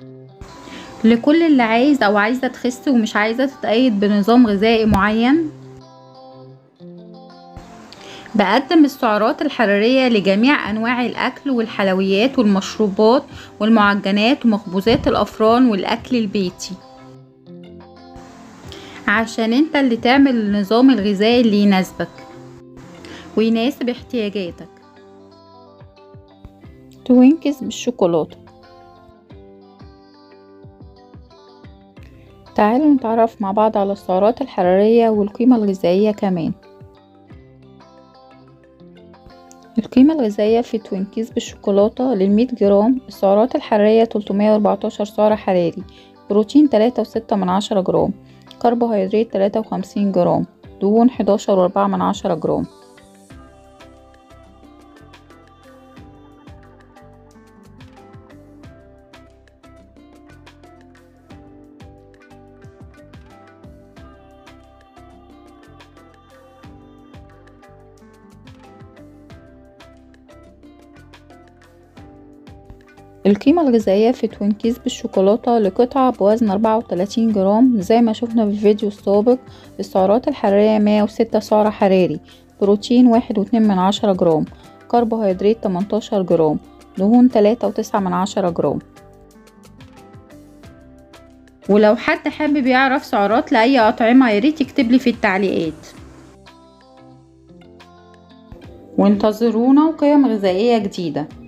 لكل اللي عايز او عايزة تخس ومش عايزة تتقيد بنظام غذائي معين بقدم السعرات الحرارية لجميع أنواع الأكل والحلويات والمشروبات والمعجنات ومخبوزات الأفران والأكل البيتي عشان انت اللي تعمل النظام الغذائي اللي يناسبك ويناسب احتياجاتك توينكس بالشوكولاتة تعالوا نتعرف مع بعض على السعرات الحرارية والقيمة الغذائية كمان القيمة الغذائية في توينكيز بالشوكولاتة للمية جرام السعرات الحرارية 314 سعر حراري بروتين تلاتة وستة من عشرة جرام كربوهيدرات تلاتة وخمسين جرام دهون حداشر وأربعة من عشرة جرام القيمة الغذائية في توينكيز بالشوكولاتة لقطعة بوزن أربعة وتلاتين جرام زي ما شفنا في الفيديو السابق السعرات الحرارية مية وستة سعر حراري بروتين واحد واتنين من عشرة جرام كربوهيدرات تمنتاشر جرام دهون تلاتة وتسعة من عشرة جرام ولو حد حابب يعرف سعرات لأي أطعمة ياريت يكتبلي في التعليقات وانتظرونا وقيم غذائية جديدة